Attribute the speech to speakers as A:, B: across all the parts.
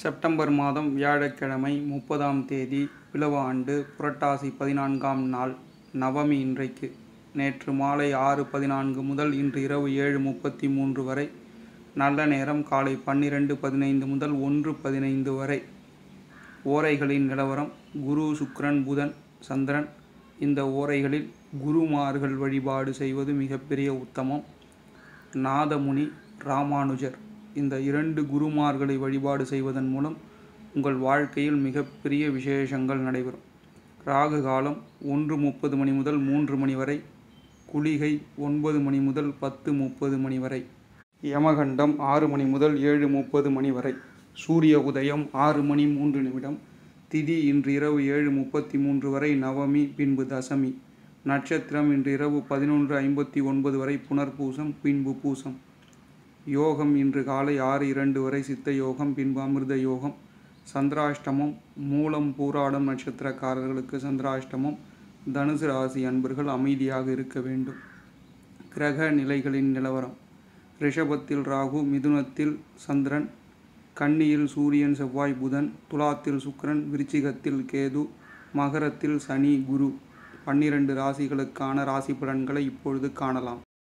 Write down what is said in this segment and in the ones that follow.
A: September மாதம் வியாழக்கிழமை முப்பதாம் தேதி பிலவ ஆண்டு புரட்டாசி பதினான்காம் நாள் நவமி இன்றைக்கு நேற்று மாலை ஆறு பதினான்கு முதல் இன்று இரவு ஏழு முப்பத்தி மூன்று வரை நல்ல நேரம் காலை பன்னிரெண்டு பதினைந்து முதல் ஒன்று பதினைந்து வரை ஓரைகளின் நிலவரம் குரு சுக்கிரன் புதன் சந்திரன் இந்த ஓரைகளில் குருமார்கள் வழிபாடு செய்வது மிகப்பெரிய உத்தமம் நாதமுனி ராமானுஜர் இந்த இரண்டு குருமார்களை வழிபாடு செய்வதன் மூலம் உங்கள் வாழ்க்கையில் மிகப்பெரிய விசேஷங்கள் நடைபெறும் ராகு காலம் ஒன்று முப்பது மணி முதல் மூன்று மணி வரை குளிகை ஒன்பது மணி முதல் பத்து முப்பது மணி வரை யமகண்டம் ஆறு மணி முதல் ஏழு முப்பது மணி வரை சூரிய உதயம் ஆறு மணி மூன்று நிமிடம் திதி இன்று இரவு ஏழு முப்பத்தி மூன்று வரை நவமி பின்பு தசமி நட்சத்திரம் இன்று இரவு பதினொன்று ஐம்பத்தி ஒன்பது வரை புனர்பூசம் பின்பு பூசம் யோகம் இன்று காலை ஆறு இரண்டு வரை சித்த யோகம் பின்பு அமிர்த யோகம் சந்திராஷ்டமம் மூலம் பூராடம் நட்சத்திரக்காரர்களுக்கு சந்திராஷ்டமம் தனுசு ராசி அன்பர்கள் அமைதியாக இருக்க வேண்டும் கிரக நிலைகளின் நிலவரம் ரிஷபத்தில் ராகு மிதுனத்தில் சந்திரன் கன்னியில் சூரியன் செவ்வாய் புதன் துலாத்தில் சுக்கிரன் விருச்சிகத்தில் கேது மகரத்தில் சனி குரு பன்னிரண்டு ராசிகளுக்கான ராசி பலன்களை இப்பொழுது காணலாம்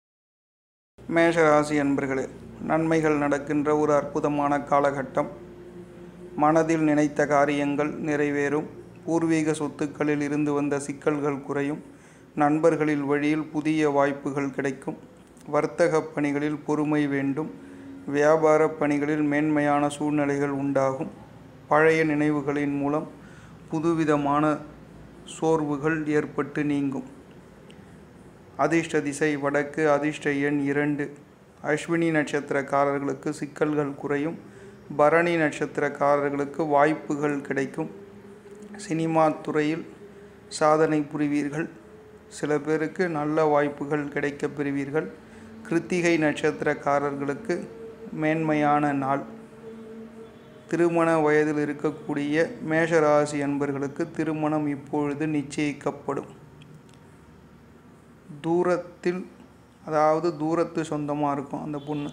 A: மேஷ ராசி அன்பர்களே நன்மைகள் நடக்கின்ற ஒரு அற்புதமான காலகட்டம் மனதில் நினைத்த காரியங்கள் நிறைவேறும் பூர்வீக சொத்துக்களில் இருந்து வந்த சிக்கல்கள் குறையும் நண்பர்களில் வழியில் புதிய வாய்ப்புகள் கிடைக்கும் வர்த்தக பணிகளில் பொறுமை வேண்டும் வியாபார பணிகளில் மேன்மையான சூழ்நிலைகள் உண்டாகும் பழைய நினைவுகளின் மூலம் புதுவிதமான சோர்வுகள் ஏற்பட்டு நீங்கும் அதிர்ஷ்ட திசை வடக்கு அதிர்ஷ்ட எண் இரண்டு அஸ்வினி நட்சத்திரக்காரர்களுக்கு சிக்கல்கள் குறையும் பரணி நட்சத்திரக்காரர்களுக்கு வாய்ப்புகள் கிடைக்கும் சினிமா துறையில் சாதனை புரிவீர்கள் சில பேருக்கு நல்ல வாய்ப்புகள் கிடைக்கப் பெறுவீர்கள் கிருத்திகை நட்சத்திரக்காரர்களுக்கு மேன்மையான நாள் திருமண வயதில் இருக்கக்கூடிய மேஷராசி அன்பர்களுக்கு திருமணம் இப்பொழுது நிச்சயிக்கப்படும் தூரத்தில் அதாவது தூரத்து சொந்தமாக இருக்கும் அந்த பொண்ணு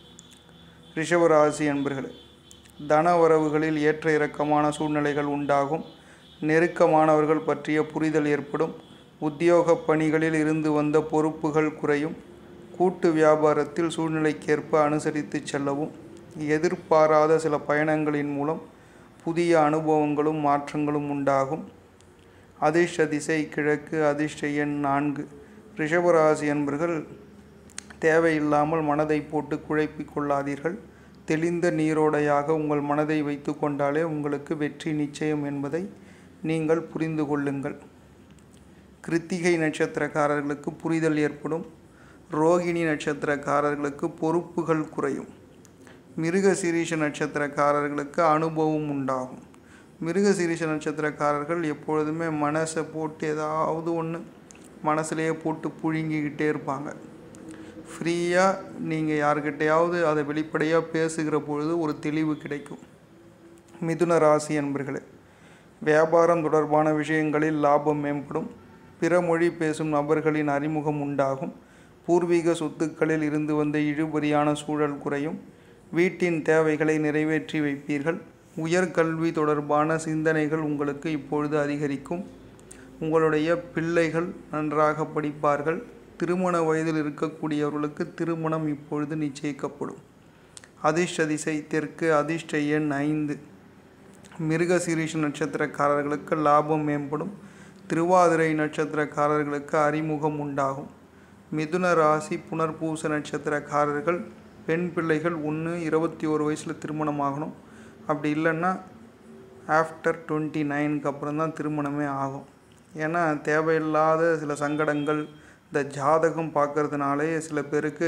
A: ரிஷபராசி அன்பர்களே தன வரவுகளில் ஏற்ற இறக்கமான சூழ்நிலைகள் உண்டாகும் நெருக்கமானவர்கள் பற்றிய புரிதல் ஏற்படும் உத்தியோக பணிகளில் இருந்து வந்த பொறுப்புகள் குறையும் கூட்டு வியாபாரத்தில் சூழ்நிலைக்கேற்ப அனுசரித்து செல்லவும் எதிர்பாராத சில பயணங்களின் மூலம் புதிய அனுபவங்களும் மாற்றங்களும் உண்டாகும் அதிர்ஷ்ட திசை கிழக்கு அதிர்ஷ்ட எண் நான்கு ரிஷபராசி என்பர்கள் தேவையில்லாமல் மனதை போட்டு குழப்பிக் கொள்ளாதீர்கள் தெளிந்த நீரோடையாக உங்கள் மனதை வைத்து கொண்டாலே உங்களுக்கு வெற்றி நிச்சயம் என்பதை நீங்கள் புரிந்து கொள்ளுங்கள் கிருத்திகை நட்சத்திரக்காரர்களுக்கு புரிதல் ஏற்படும் ரோகிணி நட்சத்திரக்காரர்களுக்கு பொறுப்புகள் குறையும் மிருக சீரிஷ நட்சத்திரக்காரர்களுக்கு அனுபவம் உண்டாகும் மிருக சீரிஷ நட்சத்திரக்காரர்கள் எப்பொழுதுமே மனசை போட்டு ஏதாவது ஒன்று மனசுலேயே போட்டு புழுங்கிக்கிட்டே இருப்பாங்க ஃப்ரீயாக நீங்கள் யாருக்கிட்டையாவது அதை வெளிப்படையாக பேசுகிற பொழுது ஒரு தெளிவு கிடைக்கும் மிதுன ராசி என்பர்களே வியாபாரம் தொடர்பான விஷயங்களில் லாபம் மேம்படும் பிற மொழி பேசும் நபர்களின் அறிமுகம் உண்டாகும் பூர்வீக சொத்துக்களில் இருந்து வந்த இழுபறியான சூழல் குறையும் வீட்டின் தேவைகளை நிறைவேற்றி வைப்பீர்கள் உயர்கல்வி தொடர்பான சிந்தனைகள் உங்களுக்கு இப்பொழுது அதிகரிக்கும் உங்களுடைய பிள்ளைகள் நன்றாக படிப்பார்கள் திருமண வயதில் இருக்கக்கூடியவர்களுக்கு திருமணம் இப்பொழுது நிச்சயிக்கப்படும் அதிர்ஷ்ட திசை தெற்கு அதிர்ஷ்ட எண் ஐந்து மிருக சீரிஷ நட்சத்திரக்காரர்களுக்கு லாபம் மேம்படும் திருவாதிரை நட்சத்திரக்காரர்களுக்கு அறிமுகம் உண்டாகும் மிதுன ராசி புனர்பூச நட்சத்திரக்காரர்கள் பெண் பிள்ளைகள் ஒன்று இருபத்தி ஒரு வயசில் திருமணம் ஆகணும் அப்படி இல்லைன்னா ஆஃப்டர் டுவெண்ட்டி நைனுக்கு அப்புறம் தான் திருமணமே ஆகும் ஏன்னா தேவையில்லாத சில சங்கடங்கள் இந்த ஜாதகம் பார்க்கறதுனாலே சில பேருக்கு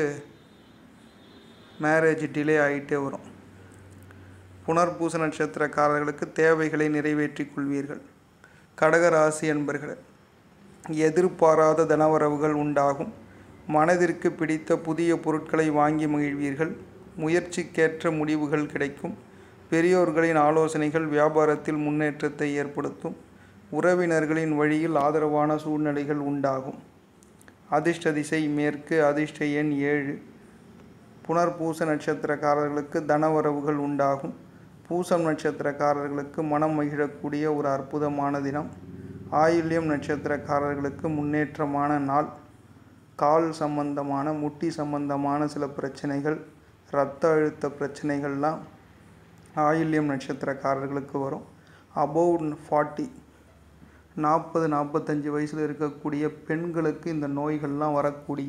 A: மேரேஜ் டிலே ஆகிட்டே வரும் புனர்பூச நட்சத்திரக்காரர்களுக்கு தேவைகளை நிறைவேற்றிக் கொள்வீர்கள் கடகராசி என்பர்களே எதிர்பாராத தனவரவுகள் உண்டாகும் மனதிற்கு பிடித்த புதிய பொருட்களை வாங்கி மகிழ்வீர்கள் முயற்சிக்கேற்ற முடிவுகள் கிடைக்கும் பெரியோர்களின் ஆலோசனைகள் வியாபாரத்தில் முன்னேற்றத்தை ஏற்படுத்தும் உறவினர்களின் வழியில் ஆதரவான சூழ்நிலைகள் உண்டாகும் அதிர்ஷ்ட திசை மேற்கு அதிர்ஷ்ட எண் ஏழு புனர்பூச நட்சத்திரக்காரர்களுக்கு தனவரவுகள் உண்டாகும் பூசம் நட்சத்திரக்காரர்களுக்கு மனம் மகிழக்கூடிய ஒரு அற்புதமான தினம் ஆயில்யம் நட்சத்திரக்காரர்களுக்கு முன்னேற்றமான நாள் கால் சம்பந்தமான முட்டி சம்பந்தமான சில பிரச்சனைகள் இரத்த அழுத்த பிரச்சனைகள்லாம் ஆயில்யம் நட்சத்திரக்காரர்களுக்கு வரும் அபோவ் ஃபார்ட்டி நாற்பது நாற்பத்தஞ்சு வயசில் இருக்கக்கூடிய பெண்களுக்கு இந்த நோய்கள்லாம் வரக்கூடிய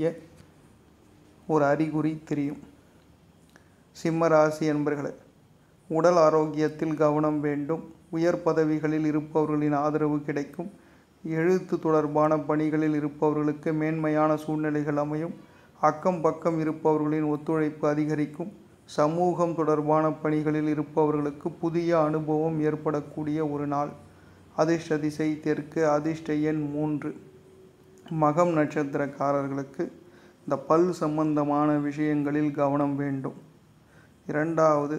A: ஒரு அறிகுறி தெரியும் சிம்ம ராசி என்பர்களே உடல் ஆரோக்கியத்தில் கவனம் வேண்டும் உயர் பதவிகளில் இருப்பவர்களின் ஆதரவு கிடைக்கும் எழுத்து தொடர்பான பணிகளில் இருப்பவர்களுக்கு மேன்மையான சூழ்நிலைகள் அமையும் அக்கம் பக்கம் இருப்பவர்களின் ஒத்துழைப்பு அதிகரிக்கும் சமூகம் தொடர்பான பணிகளில் இருப்பவர்களுக்கு புதிய அனுபவம் ஏற்படக்கூடிய ஒரு நாள் அதிர்ஷ்ட திசை தெற்கு அதிர்ஷ்ட எண் மூன்று மகம் நட்சத்திரக்காரர்களுக்கு இந்த பல் சம்பந்தமான விஷயங்களில் கவனம் வேண்டும் இரண்டாவது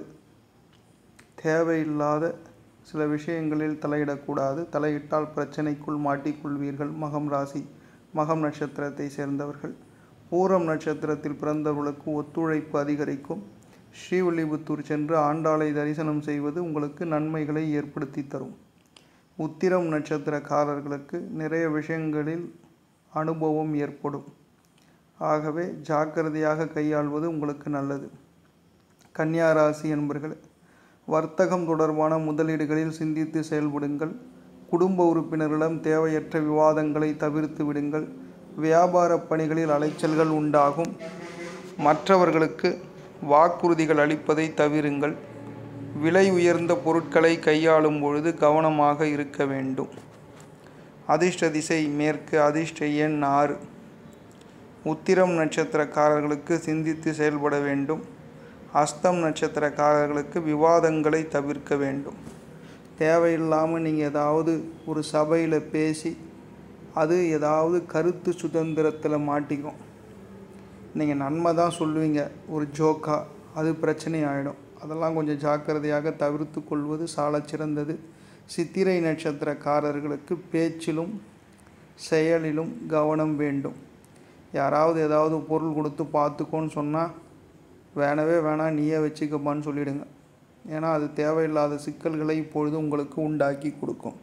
A: தேவையில்லாத சில விஷயங்களில் தலையிடக்கூடாது தலையிட்டால் பிரச்சனைக்குள் மாட்டிக்கொள்வீர்கள் மகம் ராசி மகம் நட்சத்திரத்தை சேர்ந்தவர்கள் பூரம் நட்சத்திரத்தில் பிறந்தவர்களுக்கு ஒத்துழைப்பு அதிகரிக்கும் ஸ்ரீவில்லிபுத்தூர் சென்று ஆண்டாளை தரிசனம் செய்வது உங்களுக்கு நன்மைகளை ஏற்படுத்தி தரும் உத்திரம் நட்சத்திரக்காரர்களுக்கு நிறைய விஷயங்களில் அனுபவம் ஏற்படும் ஆகவே ஜாக்கிரதையாக கையாள்வது உங்களுக்கு நல்லது கன்னியா ராசி என்பர்கள் வர்த்தகம் தொடர்பான முதலீடுகளில் சிந்தித்து செயல்படுங்கள் குடும்ப உறுப்பினரிடம் தேவையற்ற விவாதங்களை தவிர்த்து விடுங்கள் வியாபார பணிகளில் அலைச்சல்கள் உண்டாகும் மற்றவர்களுக்கு வாக்குறுதிகள் அளிப்பதை தவிருங்கள் விலை உயர்ந்த பொருட்களை கையாளும் பொழுது கவனமாக இருக்க வேண்டும் அதிர்ஷ்ட திசை மேற்கு அதிர்ஷ்ட எண் ஆறு உத்திரம் நட்சத்திரக்காரர்களுக்கு சிந்தித்து செயல்பட வேண்டும் அஸ்தம் நட்சத்திரக்காரர்களுக்கு விவாதங்களை தவிர்க்க வேண்டும் தேவையில்லாமல் நீங்கள் ஏதாவது ஒரு சபையில் பேசி அது ஏதாவது கருத்து சுதந்திரத்தில் மாட்டிக்கும் நீங்கள் நன்மை தான் சொல்லுவீங்க ஒரு ஜோக்கா அது பிரச்சனை ஆகிடும் அதெல்லாம் கொஞ்சம் ஜாக்கிரதையாக தவிர்த்து கொள்வது சாலச் சிறந்தது சித்திரை நட்சத்திரக்காரர்களுக்கு பேச்சிலும் செயலிலும் கவனம் வேண்டும் யாராவது ஏதாவது பொருள் கொடுத்து பார்த்துக்கோன்னு சொன்னால் வேணவே வேணாம் நீயே வச்சுக்கப்பான்னு சொல்லிடுங்க ஏன்னா அது தேவையில்லாத சிக்கல்களை இப்பொழுது உங்களுக்கு உண்டாக்கி கொடுக்கும்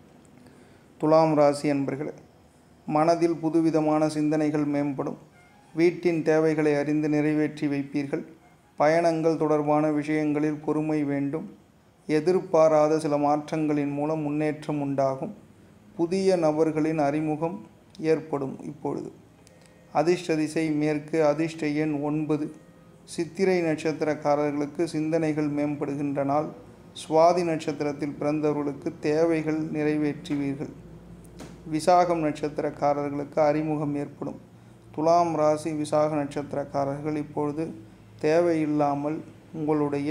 A: துலாம் ராசி என்பர்களே மனதில் புதுவிதமான சிந்தனைகள் மேம்படும் வீட்டின் தேவைகளை அறிந்து நிறைவேற்றி வைப்பீர்கள் பயணங்கள் தொடர்பான விஷயங்களில் பொறுமை வேண்டும் எதிர்பாராத சில மாற்றங்களின் மூலம் முன்னேற்றம் உண்டாகும் புதிய நபர்களின் அறிமுகம் ஏற்படும் இப்பொழுது அதிர்ஷ்ட திசை மேற்கு அதிர்ஷ்ட எண் ஒன்பது சித்திரை நட்சத்திரக்காரர்களுக்கு சிந்தனைகள் மேம்படுகின்ற நாள் சுவாதி நட்சத்திரத்தில் பிறந்தவர்களுக்கு தேவைகள் நிறைவேற்றுவீர்கள் விசாகம் நட்சத்திரக்காரர்களுக்கு அறிமுகம் ஏற்படும் துலாம் ராசி விசாக நட்சத்திரக்காரர்கள் இப்பொழுது தேவையில்லாமல் உங்களுடைய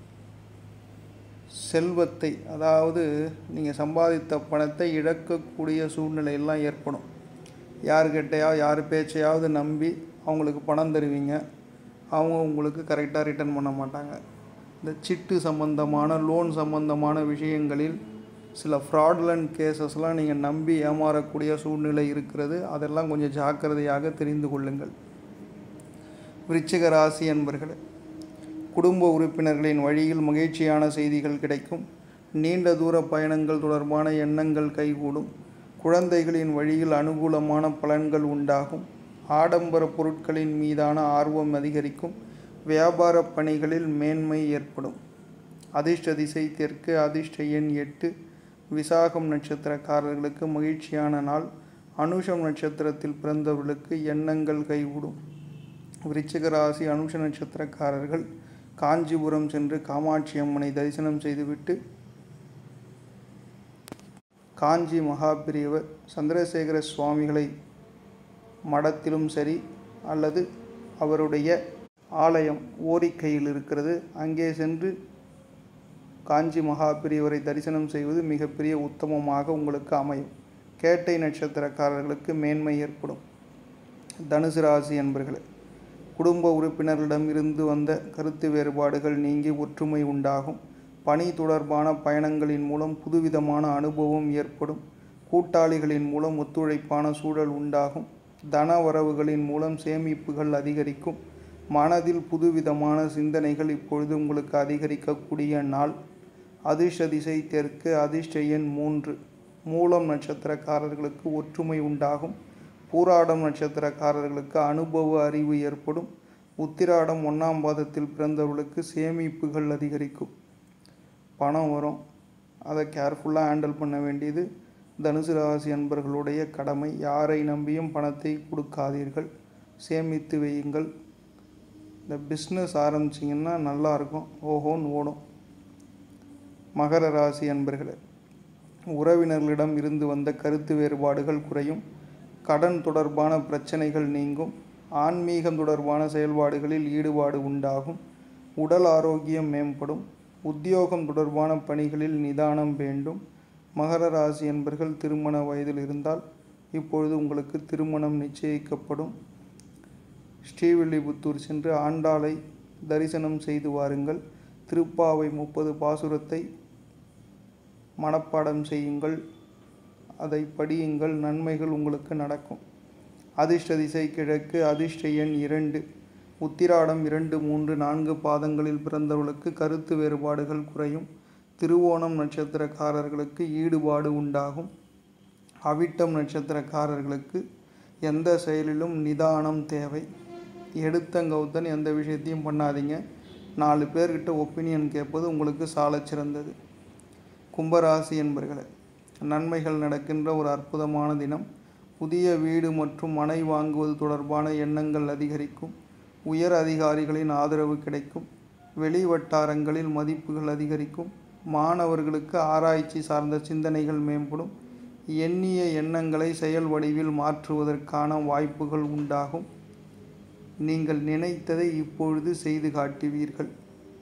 A: செல்வத்தை அதாவது நீங்கள் சம்பாதித்த பணத்தை இழக்கக்கூடிய சூழ்நிலையெல்லாம் ஏற்படும் யார்கிட்டையாவது யார் பேச்சையாவது நம்பி அவங்களுக்கு பணம் தருவீங்க அவங்க உங்களுக்கு கரெக்டாக ரிட்டர்ன் பண்ண மாட்டாங்க இந்த சிட்டு சம்பந்தமான லோன் சம்பந்தமான விஷயங்களில் சில ஃப்ராட்லண்ட் கேசஸ்லாம் நீங்கள் நம்பி ஏமாறக்கூடிய சூழ்நிலை இருக்கிறது அதெல்லாம் கொஞ்சம் ஜாக்கிரதையாக தெரிந்து கொள்ளுங்கள் விருச்சிக ராசி என்பர்களே குடும்ப உறுப்பினர்களின் வழியில் மகிழ்ச்சியான செய்திகள் கிடைக்கும் நீண்ட தூர பயணங்கள் தொடர்பான எண்ணங்கள் கைகூடும் குழந்தைகளின் வழியில் அனுகூலமான பலன்கள் உண்டாகும் ஆடம்பர பொருட்களின் மீதான ஆர்வம் அதிகரிக்கும் வியாபார பணிகளில் மேன்மை ஏற்படும் அதிர்ஷ்ட திசை தெற்கு அதிர்ஷ்ட எண் எட்டு விசாகம் நட்சத்திரக்காரர்களுக்கு மகிழ்ச்சியான நாள் அனுஷம் நட்சத்திரத்தில் பிறந்தவர்களுக்கு எண்ணங்கள் கைகூடும் விருச்சிக ராசி அனுஷ நட்சத்திரக்காரர்கள் காஞ்சிபுரம் சென்று காமாட்சி அம்மனை தரிசனம் செய்துவிட்டு காஞ்சி மகாபிரியவர் சந்திரசேகர சுவாமிகளை மடத்திலும் சரி அல்லது அவருடைய ஆலயம் ஓரிக்கையில் இருக்கிறது அங்கே சென்று காஞ்சி மகாபிரியவரை தரிசனம் செய்வது மிகப்பெரிய உத்தமமாக உங்களுக்கு அமையும் கேட்டை நட்சத்திரக்காரர்களுக்கு மேன்மை ஏற்படும் தனுசு ராசி என்பர்களே குடும்ப உறுப்பினர்களிடம் இருந்து வந்த கருத்து வேறுபாடுகள் நீங்கி ஒற்றுமை உண்டாகும் பணி தொடர்பான பயணங்களின் மூலம் புதுவிதமான அனுபவம் ஏற்படும் கூட்டாளிகளின் மூலம் ஒத்துழைப்பான சூழல் உண்டாகும் தன வரவுகளின் மூலம் சேமிப்புகள் அதிகரிக்கும் மனதில் புதுவிதமான சிந்தனைகள் இப்பொழுது உங்களுக்கு அதிகரிக்கக்கூடிய நாள் அதிர்ஷ்ட திசை தெற்கு அதிர்ஷ்ட எண் மூன்று மூலம் நட்சத்திரக்காரர்களுக்கு ஒற்றுமை உண்டாகும் பூராடம் நட்சத்திரக்காரர்களுக்கு அனுபவ அறிவு ஏற்படும் உத்திராடம் ஒன்றாம் பாதத்தில் பிறந்தவர்களுக்கு சேமிப்புகள் அதிகரிக்கும் பணம் வரும் அதை கேர்ஃபுல்லாக ஹேண்டில் பண்ண வேண்டியது தனுசு ராசி அன்பர்களுடைய கடமை யாரை நம்பியும் பணத்தை கொடுக்காதீர்கள் சேமித்து வையுங்கள் இந்த பிஸ்னஸ் ஆரம்பிச்சிங்கன்னா நல்லாயிருக்கும் ஓஹோன்னு ஓடும் மகர ராசி அன்பர்களே உறவினர்களிடம் இருந்து வந்த கருத்து வேறுபாடுகள் குறையும் கடன் தொடர்பான பிரச்சனைகள் நீங்கும் ஆன்மீகம் தொடர்பான செயல்பாடுகளில் ஈடுபாடு உண்டாகும் உடல் ஆரோக்கியம் மேம்படும் உத்தியோகம் தொடர்பான பணிகளில் நிதானம் வேண்டும் மகர ராசி என்பர்கள் திருமண வயதில் இருந்தால் இப்பொழுது உங்களுக்கு திருமணம் நிச்சயிக்கப்படும் ஸ்ரீவில்லிபுத்தூர் சென்று ஆண்டாளை தரிசனம் செய்து வாருங்கள் திருப்பாவை முப்பது பாசுரத்தை மனப்பாடம் செய்யுங்கள் அதை படியுங்கள் நன்மைகள் உங்களுக்கு நடக்கும் அதிர்ஷ்ட திசை கிழக்கு அதிர்ஷ்ட எண் இரண்டு உத்திராடம் இரண்டு மூன்று நான்கு பாதங்களில் பிறந்தவர்களுக்கு கருத்து வேறுபாடுகள் குறையும் திருவோணம் நட்சத்திரக்காரர்களுக்கு ஈடுபாடு உண்டாகும் அவிட்டம் நட்சத்திரக்காரர்களுக்கு எந்த செயலிலும் நிதானம் தேவை எடுத்தங்கவுத்தன் எந்த விஷயத்தையும் பண்ணாதீங்க நாலு பேர்கிட்ட ஒப்பீனியன் கேட்பது உங்களுக்கு சாலச் சிறந்தது கும்பராசி என்பர்களே நன்மைகள் நடக்கின்ற ஒரு அற்புதமான தினம் புதிய வீடு மற்றும் மனை வாங்குவது தொடர்பான எண்ணங்கள் அதிகரிக்கும் உயர் அதிகாரிகளின் ஆதரவு கிடைக்கும் வெளி வட்டாரங்களில் மதிப்புகள் அதிகரிக்கும் மாணவர்களுக்கு ஆராய்ச்சி சார்ந்த சிந்தனைகள் மேம்படும் எண்ணிய எண்ணங்களை செயல் வடிவில் மாற்றுவதற்கான வாய்ப்புகள் உண்டாகும் நீங்கள் நினைத்ததை இப்பொழுது செய்து காட்டுவீர்கள்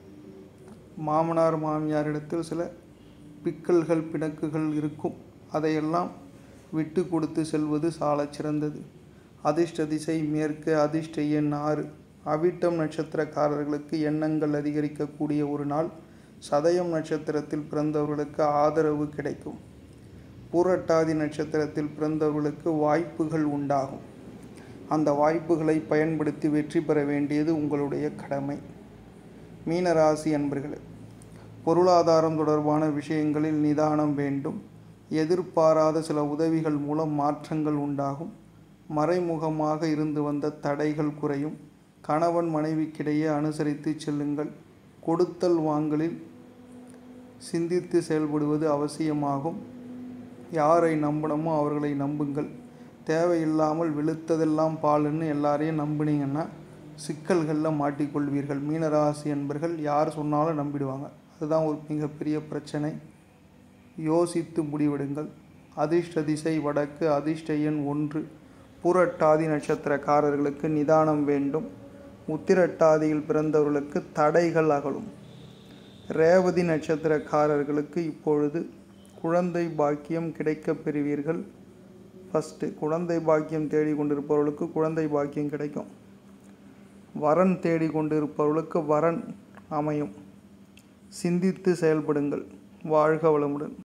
A: மாமனார் மாமியாரிடத்தில் சில பிக்கல்கள் பிணக்குகள் இருக்கும் அதையெல்லாம் விட்டு கொடுத்து செல்வது சாலச் சிறந்தது அதிர்ஷ்ட திசை மேற்கு அதிர்ஷ்ட எண் ஆறு அவிட்டம் நட்சத்திரக்காரர்களுக்கு எண்ணங்கள் அதிகரிக்கக்கூடிய ஒரு நாள் சதயம் நட்சத்திரத்தில் பிறந்தவர்களுக்கு ஆதரவு கிடைக்கும் பூரட்டாதி நட்சத்திரத்தில் பிறந்தவர்களுக்கு வாய்ப்புகள் உண்டாகும் அந்த வாய்ப்புகளை பயன்படுத்தி வெற்றி பெற வேண்டியது உங்களுடைய கடமை மீனராசி அன்பர்களே பொருளாதாரம் தொடர்பான விஷயங்களில் நிதானம் வேண்டும் எதிர்பாராத சில உதவிகள் மூலம் மாற்றங்கள் உண்டாகும் மறைமுகமாக இருந்து வந்த தடைகள் குறையும் கணவன் மனைவிக்கிடையே அனுசரித்து செல்லுங்கள் கொடுத்தல் வாங்கலில் சிந்தித்து செயல்படுவது அவசியமாகும் யாரை நம்பணுமோ அவர்களை நம்புங்கள் தேவையில்லாமல் வெளுத்ததெல்லாம் பாலுன்னு எல்லாரையும் நம்புனீங்கன்னா சிக்கல்களில் மாட்டிக்கொள்வீர்கள் மீனராசி என்பர்கள் யார் சொன்னாலும் நம்பிடுவாங்க அதுதான் ஒரு மிகப்பெரிய பிரச்சனை யோசித்து முடிவெடுங்கள் அதிர்ஷ்ட திசை வடக்கு அதிர்ஷ்ட எண் ஒன்று புரட்டாதி நட்சத்திரக்காரர்களுக்கு நிதானம் வேண்டும் உத்திரட்டாதியில் பிறந்தவர்களுக்கு தடைகள் அகலும் ரேவதி நட்சத்திரக்காரர்களுக்கு இப்பொழுது குழந்தை பாக்கியம் கிடைக்கப் பெறுவீர்கள் ஃபஸ்ட்டு குழந்தை பாக்கியம் தேடி கொண்டிருப்பவர்களுக்கு குழந்தை பாக்கியம் கிடைக்கும் வரன் தேடி கொண்டிருப்பவர்களுக்கு வரன் அமையும் சிந்தித்து செயல்படுங்கள் வாழ்க வளமுடன்